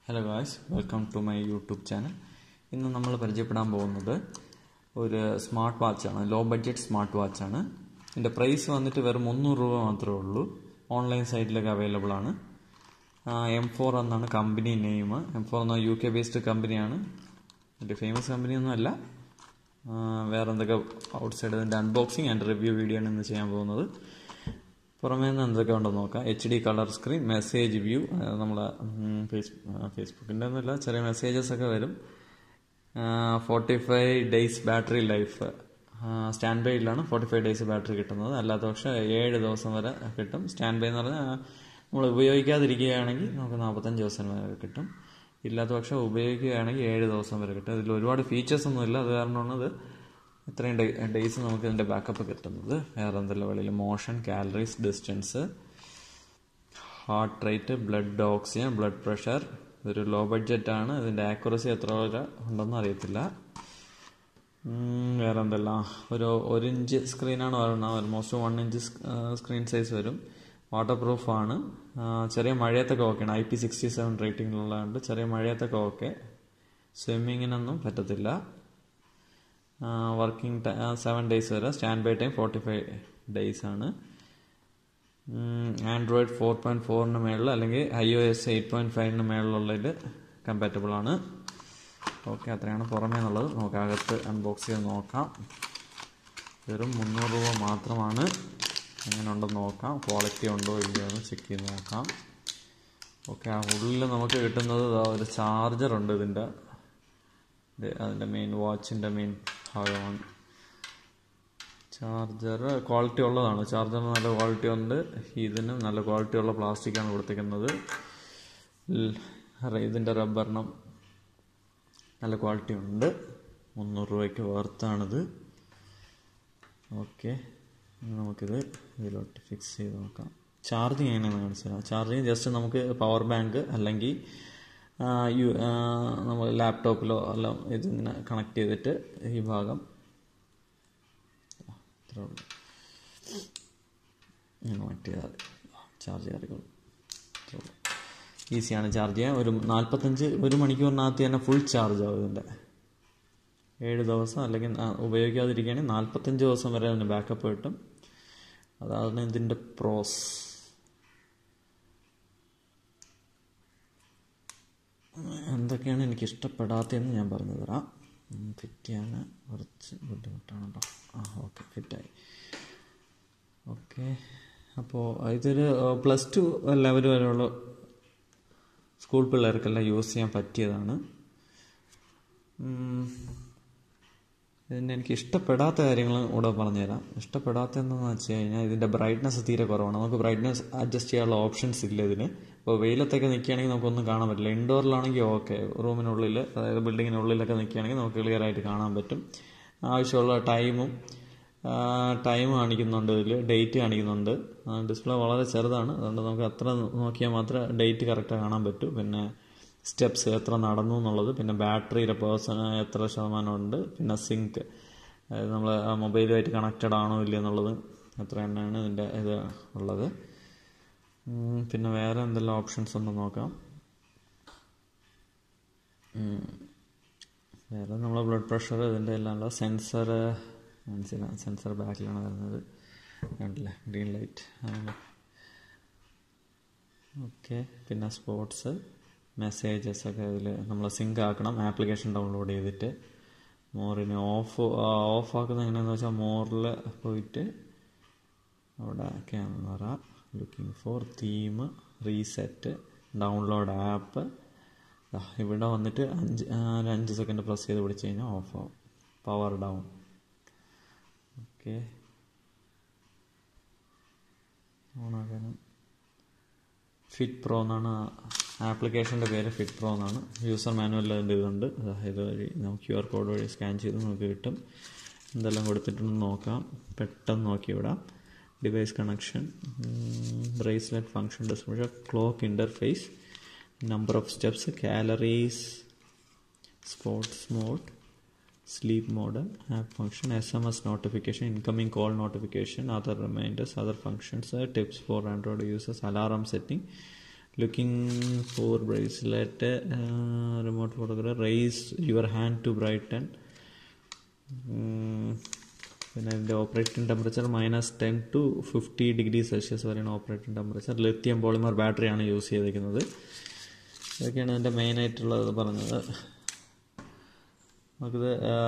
Hello guys welcome to my YouTube channel ഇന്ന് നമ്മൾ പരിചയപ്പെടാൻ പോകുന്നത് ഒരു സ്മാർട്ട് വാച്ചാണ് ലോ ബഡ്ജറ്റ് സ്മാർട്ട് വാച്ചാണ് ഇതിൻ്റെ പ്രൈസ് വന്നിട്ട് വെറും മുന്നൂറ് രൂപ മാത്രമേ ഉള്ളൂ ഓൺലൈൻ സൈറ്റിലൊക്കെ അവൈലബിൾ ആണ് എം ഫോർ എന്നാണ് കമ്പനി നെയിം എം ഫോർ എന്ന യു കെ ബേസ്ഡ് കമ്പനിയാണ് വലിയ ഫേമസ് കമ്പനിയൊന്നും അല്ല ആ, വേറെ എന്തൊക്കെ ഔട്ട് സൈഡ് ഇതിൻ്റെ അൺബോക്സിങ് ആൻഡ് റിവ്യൂ വീഡിയോ ആണ് ഇന്ന് ചെയ്യാൻ പോകുന്നത് പുറമേ നിന്ന് എന്തൊക്കെ ഉണ്ടെന്ന് നോക്കാം H D colour screen message view നമ്മളെ ഫേസ് ഫേസ്ബുക്കിൻ്റെ ഒന്നുമില്ല ചെറിയ മെസ്സേജസ് ഒക്കെ വരും forty five days battery life stand ബൈയിലാണ് ഫോർട്ടി ഫൈവ് ഡേയ്സ് ബാറ്ററി കിട്ടുന്നത് അല്ലാത്ത പക്ഷേ ഏഴ് ദിവസം വരെ കിട്ടും സ്റ്റാൻഡ് ബൈ എന്ന് പറഞ്ഞാൽ നമ്മൾ ഉപയോഗിക്കാതിരിക്കുകയാണെങ്കിൽ നമുക്ക് നാൽപ്പത്തഞ്ച് ദിവസം വരെ കിട്ടും ഇല്ലാത്ത പക്ഷേ ഉപയോഗിക്കുകയാണെങ്കിൽ ഏഴ് ദിവസം വരെ കിട്ടും ഇതിൽ ഒരുപാട് ഫീച്ചേഴ്സ് ഒന്നുമില്ല അത് കാരണമാണ് ഇത് ഇത്രയും ഡേയ്സ് നമുക്ക് ഇതിൻ്റെ ബാക്കപ്പ് കിട്ടുന്നത് വേറെ എന്തെല്ലാം വെളിയിൽ motion calories distance heart rate blood oxygen blood pressure ഇതൊരു ലോ ബഡ്ജറ്റ് ആണ് ഇതിൻ്റെ ആക്യുറസി എത്ര വരെ ഉണ്ടെന്ന് അറിയത്തില്ല ഉം, വേറെ എന്തെല്ലാം ഒരു ഒരു ഇഞ്ച് സ്ക്രീനാണ് പറയുന്നത് almost one inch screen size വരും വാട്ടർ പ്രൂഫ് ആണ് ആ, ചെറിയ മഴയത്തൊക്കെ ഓക്കെയാണ് ഐ പി സിക്സ്റ്റി സെവൻ റേറ്റിംഗിലുള്ളതുകൊണ്ട് ചെറിയ മഴയത്തൊക്കെ ഓക്കെ സ്വിമ്മിങ്ങിനൊന്നും പറ്റത്തില്ല വർക്കിംഗ് സെവൻ ഡേയ്സ് വരെ standby time forty five days ആണ് ആൻഡ്രോയിഡ് ഫോർ പോയിൻറ്റ് ഫോറിന് മേളിൽ അല്ലെങ്കിൽ I O S eight point ഫൈവിന് മേളിലുള്ളതിൽ കമ്പാറ്റബിൾ ആണ് ഓക്കെ അത്രയാണ് പുറമേ എന്നുള്ളത് നമുക്ക് അകത്ത് അൺബോക്സ് ചെയ്ത് നോക്കാം വെറും മുന്നൂറ് രൂപ മാത്രമാണ് എങ്ങനെ ഉണ്ടെന്ന് നോക്കാം ക്വാളിറ്റി ഉണ്ടോ ഇല്ലയോ എന്ന് ചെക്ക് ചെയ്ത് നോക്കാം ഓക്കെ ആ ഉള്ളിൽ നമുക്ക് കിട്ടുന്നത് ദാ ഒരു ചാർജർ ഉണ്ട് ഇതിൻ്റെ ഇത് അതിൻ്റെ മെയിൻ വാച്ചിൻ്റെ മെയിൻ ഭാഗമാണ് ചാർജർ ക്വാളിറ്റി ഉള്ളതാണ് ചാർജറിന് നല്ല ക്വാളിറ്റി ഉണ്ട് ഇതിനും നല്ല ക്വാളിറ്റി ഉള്ള പ്ലാസ്റ്റിക്കാണ് കൊടുത്തിരിക്കുന്നത് ൽ- ഇതിൻ്റെ റബ്ബറിനും നല്ല ക്വാളിറ്റി ഉണ്ട് മുന്നൂറ് രൂപയ്ക്ക് വേർത്താണിത് ഓക്കെ നമുക്കിത് ഇതിലോട്ട് ഫിക്സ് ചെയ്ത് നോക്കാം ചാർജിങ് എങ്ങനെയാണെന്ന് കാണിച്ചു തരാം ചാർജിങ് ജസ്റ്റ് നമുക്ക് പവർ ബാങ്ക് അല്ലെങ്കിൽ ആ, യു ആ, നമ്മൾ ലാപ്ടോപ്പിലോ എല്ലാം ഇതിങ്ങനെ കണക്ട് ചെയ്തിട്ട് ഈ ഭാഗം ഇത്രേ ഉള്ളൂ ഇങ്ങനെ കണക്ട് ചെയ്താൽ ചാർജ് കയറിക്കോളും ഇത്രേ ഉള്ളൂ ഈസിയാണ് ചാർജ് ചെയ്യാൻ ഒരു നാൽപ്പത്തഞ്ച് ഒരു മണിക്കൂറിനകത്ത് തന്നെ ഫുൾ ചാർജ് ആവും ഇതിൻ്റെ ഏഴ് ദിവസം അല്ലെങ്കിൽ ആ, ഉപയോഗിക്കാതിരിക്കുകയാണെങ്കിൽ നാൽപ്പത്തഞ്ച് ദിവസം വരെ അതിന് ബാക്കപ്പ് കിട്ടും അതാണ് ഇതിൻ്റെ പ്രോസ് എന്തൊക്കെയാണ് എനിക്ക് ഇഷ്ടപ്പെടാത്തതെന്ന് ഞാൻ പറഞ്ഞു തരാം ഫിറ്റ് ചെയ്യാൻ കുറച്ച് ബുദ്ധിമുട്ടാണ് കേട്ടോ ആ ഓക്കെ ഫിറ്റായി ഓക്കെ അപ്പോൾ ഇതൊരു പ്ലസ് ടു ലെവൽ വരെയുള്ള സ്കൂൾ പിള്ളേർക്കെല്ലാം യൂസ് ചെയ്യാൻ പറ്റിയതാണ് ഉം. ഇതിൻ്റെ എനിക്ക് ഇഷ്ടപ്പെടാത്ത കാര്യങ്ങൾ കൂടെ പറഞ്ഞുതരാം ഇഷ്ടപ്പെടാത്ത എന്താണെന്ന് വെച്ച് കഴിഞ്ഞാൽ ഇതിൻ്റെ ബ്രൈറ്റ്നസ് തീരെ കുറവാണ് നമുക്ക് ബ്രൈറ്റ്നസ് അഡ്ജസ്റ്റ് ചെയ്യാനുള്ള ഓപ്ഷൻസ് ഇല്ല ഇതിന് ഇപ്പോൾ വെയിലത്തൊക്കെ നിൽക്കുകയാണെങ്കിൽ നമുക്കൊന്നും കാണാൻ പറ്റില്ല ഇൻഡോറിലാണെങ്കിൽ ഓക്കെ റൂമിനുള്ളിൽ അതായത് ബിൽഡിങ്ങിനുള്ളിലൊക്കെ നിൽക്കുകയാണെങ്കിൽ നമുക്ക് ക്ലിയർ ആയിട്ട് കാണാൻ പറ്റും ആവശ്യമുള്ള ടൈമും ടൈം കാണിക്കുന്നുണ്ട് ഇതിൽ ഡേറ്റ് കാണിക്കുന്നുണ്ട് ഡിസ്പ്ലേ വളരെ ചെറുതാണ് അതുകൊണ്ട് നമുക്ക് അത്ര നോക്കിയാൽ മാത്രമേ ഡേറ്റ് കറക്റ്റ് കാണാൻ പറ്റൂ പിന്നെ സ്റ്റെപ്സ് എത്ര നടന്നു എന്നുള്ളത് പിന്നെ ബാറ്ററിയുടെ പേഴ്സൺ എത്ര ശതമാനം ഉണ്ട് പിന്നെ സിങ്ക് അതായത് നമ്മൾ മൊബൈലുമായിട്ട് കണക്റ്റഡ് ആണോ ഇല്ല എന്നുള്ളത് എത്ര എണ്ണയാണ് ഇതിൻ്റെ ഇത് ഉള്ളത് ഉം, പിന്നെ വേറെ എന്തെല്ലാം ഓപ്ഷൻസ് ഉണ്ടെന്ന് നോക്കാം ഉം, വേറെ നമ്മളെ ബ്ലഡ് പ്രഷർ ഇതിൻ്റെ എല്ലാം ഉള്ള സെൻസർ മനസ്സിലാവും സെൻസർ ബാക്കിലാണ് വരുന്നത് കണ്ടില്ലേ ഗ്രീൻ ലൈറ്റ് ഓക്കെ പിന്നെ സ്പോർട്സ് മെസ്സേജസ് ഒക്കെ ഇതിൽ നമ്മൾ സിങ്ക് ആക്കണം ആപ്ലിക്കേഷൻ ഡൗൺലോഡ് ചെയ്തിട്ട് മോറിന് ഓഫ് ഓഫ് ആക്കുന്നത് എങ്ങനെയാണെന്ന് വെച്ചാൽ മോറിൽ പോയിട്ട് അവിടെ camera looking for theme reset download app ഇവിടെ വന്നിട്ട് അഞ്ച് ആ, ഒരു അഞ്ച് സെക്കൻഡ് പ്രസ് ചെയ്ത് പിടിച്ച് കഴിഞ്ഞാൽ ഓഫ് ആവും പവർ ഡൗൺ ഓക്കെ ഓണാക്കാനും ഫിറ്റ് പ്രോ എന്നാണ് ആപ്ലിക്കേഷൻ്റെ പേര് ഫിറ്റ് പ്രോ എന്നാണ് യൂസർ മാനുവലിൽ അതിൻ്റെ ഇതുണ്ട് ദാ ഇത് വഴി നമുക്ക് ക്യു ആർ കോഡ് വഴി സ്കാൻ ചെയ്ത് നമുക്ക് കിട്ടും എന്തെല്ലാം കൊടുത്തിട്ടുണ്ടെന്ന് നോക്കാം പെട്ടെന്ന് നോക്കി വിടാം device connection bracelet function display clock interface number of steps calories sports mode sleep mode app function sms notification incoming call notification other reminders other functions uh, tips for android users alarm setting looking for bracelet remote photograph raise your hand to brighten പിന്നെ അതിൻ്റെ operating temperature minus ten to fifty degree Celsius വരെയാണ് operating temperature lithium polymer ബാറ്ററിയാണ് use ചെയ്തിരിക്കുന്നത് ഇതൊക്കെയാണ് ഇതിൻ്റെ മെയിനായിട്ടുള്ളത് പറഞ്ഞത് നമുക്കിത്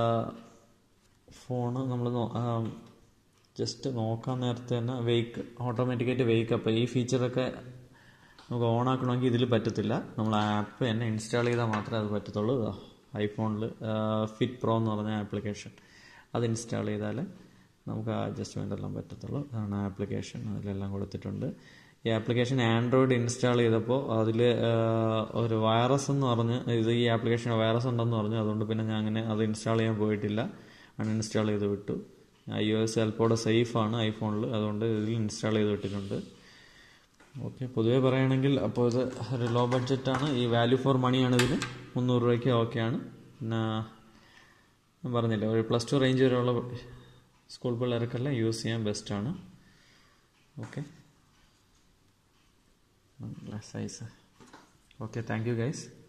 ഫോണ് നമ്മൾ ജസ്റ്റ് നോക്കാൻ നേരത്തെ തന്നെ വെയ്ക്ക് ഓട്ടോമാറ്റിക്കായിട്ട് വെയ്ക്ക് അപ്പോൾ ഈ ഫീച്ചറൊക്കെ നമുക്ക് ഓൺ ആക്കണമെങ്കിൽ ഇതിൽ പറ്റത്തില്ല നമ്മൾ ആപ്പ് തന്നെ ഇൻസ്റ്റാൾ ചെയ്താൽ മാത്രമേ അത് പറ്റത്തുള്ളൂ ഐഫോണിൽ ഫിറ്റ് പ്രോ എന്ന് പറഞ്ഞ ആപ്ലിക്കേഷൻ അത് ഇൻസ്റ്റാൾ ചെയ്താൽ നമുക്ക് ആ അഡ്ജസ്റ്റ്മെൻ്റ് എല്ലാം പറ്റത്തുള്ളൂ അതാണ് ആപ്ലിക്കേഷൻ അതിലെല്ലാം കൊടുത്തിട്ടുണ്ട് ഈ ആപ്ലിക്കേഷൻ ആൻഡ്രോയിഡ് ഇൻസ്റ്റാൾ ചെയ്തപ്പോൾ അതിൽ ഒരു വൈറസ് എന്ന് പറഞ്ഞ് ഇത് ഈ ആപ്ലിക്കേഷൻ വൈറസ് ഉണ്ടെന്ന് പറഞ്ഞു അതുകൊണ്ട് പിന്നെ ഞാൻ അങ്ങനെ അത് ഇൻസ്റ്റാൾ ചെയ്യാൻ പോയിട്ടില്ല അൺഇൻസ്റ്റാൾ ചെയ്ത് വിട്ടു ഐ ഒ എസ് ചിലപ്പോൾ സേഫാണ് ഐഫോണിൽ അതുകൊണ്ട് ഇതിൽ ഇൻസ്റ്റാൾ ചെയ്ത് വിട്ടിട്ടുണ്ട് ഓക്കെ പൊതുവേ പറയുകയാണെങ്കിൽ അപ്പോൾ ഇത് ഒരു ലോ ബഡ്ജറ്റാണ് ഈ വാല്യൂ ഫോർ മണിയാണ് ഇതിൽ മുന്നൂറ് രൂപയ്ക്ക് ഓക്കെയാണ് പിന്നെ ഞാൻ പറഞ്ഞില്ല ഒരു പ്ലസ് ടു റേഞ്ച് വരെയുള്ള സ്കൂൾ പിള്ളേർക്കെല്ലാം യൂസ് ചെയ്യാൻ ബെസ്റ്റാണ് okay size okay thank you guys